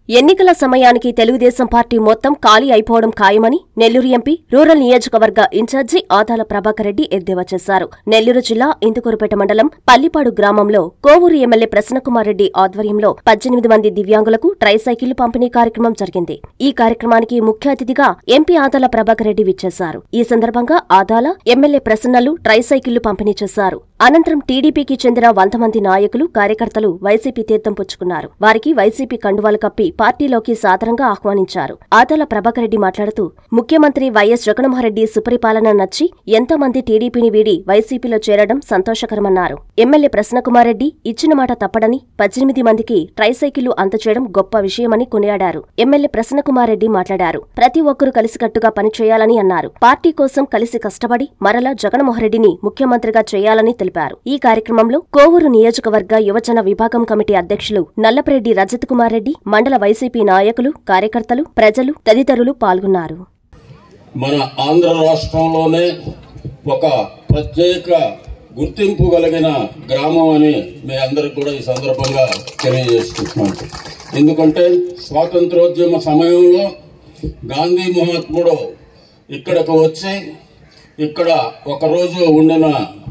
ఎన్నికల సమయానికి తెలుగుదేశం పార్టీ మొత్తం ఖాళీ అయిపోవడం ఖాయమని నెల్లూరు ఎంపీ రూరల్ నియోజకవర్గ ఇన్ఛార్జి ఆదాల ప్రభాకర్ రెడ్డి ఎద్దేవా చేశారు నెల్లూరు జిల్లా ఇందుకూరుపేట మండలం పల్లిపాడు గ్రామంలో కోవూరు ఎమ్మెల్యే ప్రసన్నకుమార్ రెడ్డి ఆధ్వర్యంలో పద్దెనిమిది మంది దివ్యాంగులకు ట్రైసైకిల్ పంపిణీ కార్యక్రమం జరిగింది ఈ కార్యక్రమానికి ముఖ్య అతిథిగా ఎంపీ ఆదాల ప్రభాకర్ రెడ్డి విచ్చేశారు ఈ సందర్భంగా ఆదాల ఎమ్మెల్యే ప్రసన్నలు ట్రైసైకిళ్లు పంపిణీ చేశారు అనంతరం టీడీపీకి చెందిన వంద మంది నాయకులు కార్యకర్తలు వైసీపీ తీర్థం పుచ్చుకున్నారు వారికి వైసీపీ కండువాలు కప్పి పార్టీలోకి సాదరంగా ఆహ్వానించారు ఆదాల ప్రభాకర్ రెడ్డి మాట్లాడుతూ ముఖ్యమంత్రి వైఎస్ జగన్మోహన్రెడ్డి సుపరిపాలన నచ్చి ఎంతో మంది టీడీపీని వీడి వైసీపీలో చేరడం సంతోషకరమన్నారు ఎమ్మెల్యే ప్రసన్నకుమార్ రెడ్డి ఇచ్చిన మాట తప్పడని పద్దెనిమిది మందికి ట్రైసైకిళ్లు అందచేయడం గొప్ప విషయమని కొనియాడారు ఎమ్మెల్యే ప్రసన్నకుమార్ రెడ్డి మాట్లాడారు ప్రతి ఒక్కరూ కలిసికట్టుగా పనిచేయాలని అన్నారు పార్టీ కోసం కలిసి కష్టపడి మరలా జగన్మోహన్ రెడ్డిని ముఖ్యమంత్రిగా చేయాలని తెలిపారు ఈ కార్యక్రమంలో కోవూరు నియోజకవర్గ యువజన విభాగం కమిటీ అధ్యక్షులు నల్లపరెడ్డి రజత్ కుమార్ రెడ్డి మండల వైసీపీ నాయకులు కార్యకర్తలు ప్రజలు తదితరులు పాల్గొన్నారు మన ఆంధ్ర రాష్ట్రంలోనే ఒక ప్రత్యేక గుర్తింపు కలిగిన గ్రామం అని మీ అందరికి కూడా ఈ సందర్భంగా తెలియజేసుకుంటున్నాను ఎందుకంటే స్వాతంత్రోద్యమ సమయంలో గాంధీ మహాత్ముడు ఇక్కడకు వచ్చి ఇక్కడ ఒకరోజు ఉండిన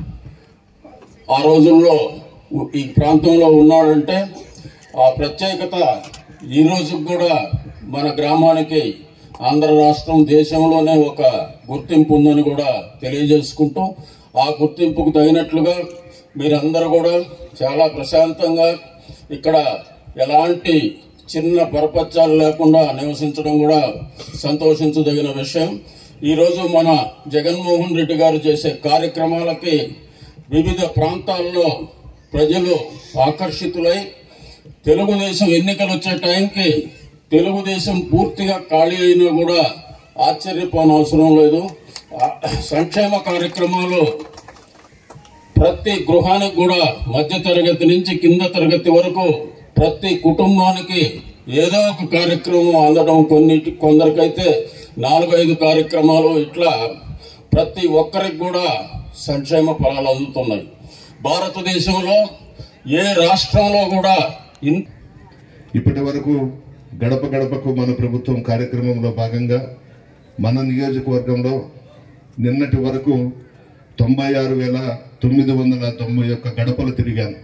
ఆ రోజుల్లో ఈ ప్రాంతంలో ఉన్నాడంటే ఆ ప్రత్యేకత ఈ రోజుకి కూడా మన గ్రామానికి ఆంధ్ర రాష్ట్రం దేశంలోనే ఒక గుర్తింపు ఉందని కూడా తెలియజేసుకుంటూ ఆ గుర్తింపుకు తగినట్లుగా మీరందరూ కూడా చాలా ప్రశాంతంగా ఇక్కడ ఎలాంటి చిన్న పరపత్యాలు లేకుండా నివసించడం కూడా సంతోషించదగిన విషయం ఈరోజు మన జగన్మోహన్ రెడ్డి గారు చేసే కార్యక్రమాలకి వివిధ ప్రాంతాల్లో ప్రజలు ఆకర్షితులై తెలుగుదేశం ఎన్నికలు వచ్చే టైంకి తెలుగుదేశం పూర్తిగా ఖాళీ అయినా కూడా ఆశ్చర్యపోనవసరం లేదు ఆ సంక్షేమ కార్యక్రమాలు ప్రతి గృహానికి కూడా మధ్య తరగతి నుంచి కింద తరగతి వరకు ప్రతి కుటుంబానికి ఏదో ఒక కార్యక్రమం అందడం కొన్నిటి కొందరికైతే నాలుగైదు కార్యక్రమాలు ఇట్లా ప్రతి ఒక్కరికి కూడా సంక్షేమ ఫలాలు అందుతున్నాయి భారతదేశంలో ఏ రాష్ట్రంలో కూడా ఇన్ ఇప్పటి వరకు గడప గడపకు మన ప్రభుత్వం కార్యక్రమంలో భాగంగా మన నియోజకవర్గంలో నిన్నటి వరకు తొంభై ఆరు వేల తొమ్మిది వందల తొంభై ఒక్క గడపలు తిరిగాను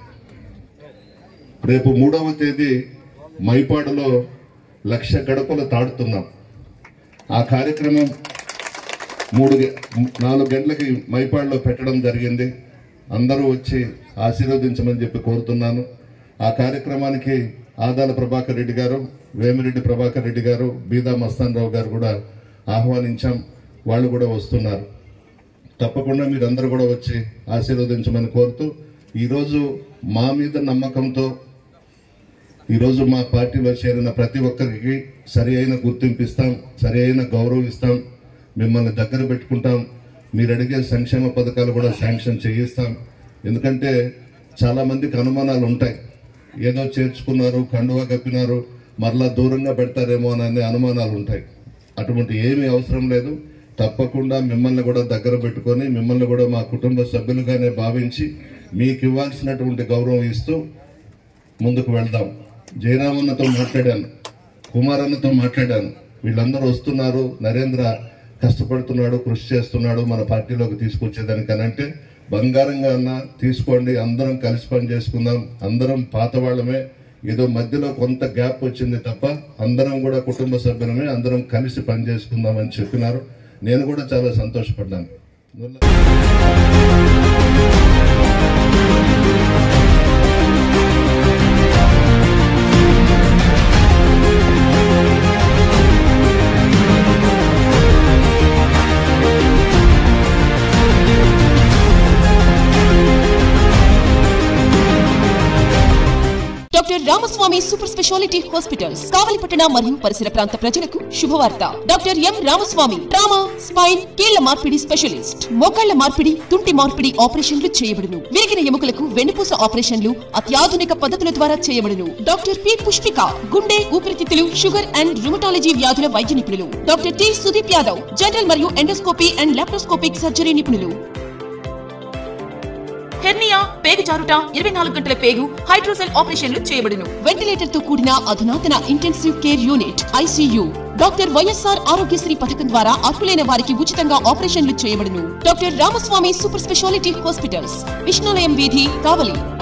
రేపు మూడవ తేదీ మైపాడులో లక్ష గడపలు తాడుతున్నాం ఆ కార్యక్రమం మూడు గ- నాలుగు గంటలకి మైపాడులో పెట్టడం జరిగింది అందరూ వచ్చి ఆశీర్వదించమని చెప్పి కోరుతున్నాను ఆ కార్యక్రమానికి ఆదాల ప్రభాకర్ రెడ్డి గారు వేమిరెడ్డి ప్రభాకర్ రెడ్డి గారు బీదా మస్తాన్ రావు గారు కూడా ఆహ్వానించాం వాళ్ళు కూడా వస్తున్నారు తప్పకుండా మీరందరూ కూడా వచ్చి ఆశీర్వదించమని కోరుతూ ఈరోజు మా మీద నమ్మకంతో ఈరోజు మా పార్టీలో చేరిన ప్రతి ఒక్కరికి సరి అయిన గుర్తింపు ఇస్తాం సరి అయిన గౌరవం ఇస్తాం మిమ్మల్ని దగ్గర పెట్టుకుంటాం మీరు అడిగే సంక్షేమ పథకాలు కూడా శాంక్షన్ చేయిస్తాం ఎందుకంటే చాలా మందికి అనుమానాలు ఉంటాయి ఏదో చేర్చుకున్నారు కండువా కప్పినారు మరలా దూరంగా పెడతారేమో అనే అనుమానాలు ఉంటాయి అటువంటి ఏమీ అవసరం లేదు తప్పకుండా మిమ్మల్ని కూడా దగ్గర పెట్టుకొని మిమ్మల్ని కూడా మా కుటుంబ సభ్యులుగానే భావించి మీకు ఇవ్వాల్సినటువంటి గౌరవం ఇస్తూ ముందుకు వెళ్దాం జయరామన్నతో మాట్లాడాను కుమారన్నతో మాట్లాడాను వీళ్ళందరూ వస్తున్నారు నరేంద్ర కష్టపడుతున్నాడు కృషి చేస్తున్నాడు మన పార్టీలోకి తీసుకొచ్చేదానికనంటే బంగారంగా అన్న తీసుకోండి అందరం కలిసి పని చేసుకుందాం అందరం పాత వాళ్ళమే ఏదో మధ్యలో కొంత గ్యాప్ వచ్చింది తప్ప అందరం కూడా కుటుంబ సభ్యులమే అందరం కలిసి పని చేసుకుందాం అని చెప్పినారు నేను కూడా చాలా సంతోషపడ్డాను doctor Ramaswamy super speciality hospitals కావలిపట్టణ మరియు పరిసర ప్రాంత ప్రజలకు శుభవార్త doctor M Ramaswamy trauma spine కీళ్ల మార్పిడి స్పెషలిస్ట్ మోకాళ్ల మార్పిడి తుంటి మార్పిడి ఆపరేషన్లు చేయబడును విరిగిన ఎముకలకు వెన్నుపూస ఆపరేషన్లు అత్యాధునిక పద్ధతుల ద్వారా చేయబడును డాక్టర్ పి పుష్పిక గుండె ఊపిరితిత్తులు షుగర్ అండ్ రుమటాలజీ వ్యాధుల వైద్య నిపుణులు doctor T Sudeep Yadav general మరియు ఎండోస్కోపీ అండ్ లాప్రోస్కోపిక్ సర్జరీ నిపుణులు హెర్నియా పేగు జారుట ఇరవై నాలుగు గంటల పేగు హైడ్రోసెల్ ఆపరేషన్లు చేయబడును వెంటిలేటర్ తో కూడిన అధునాతన intensive care unit ICU doctor YSR Aarogyasri పథకం ద్వారా అర్హులైన వారికి ఉచితంగా ఆపరేషన్లు చేయబడును doctor Ramaswamy super speciality hospitals Vishnulayam వీధి కావలి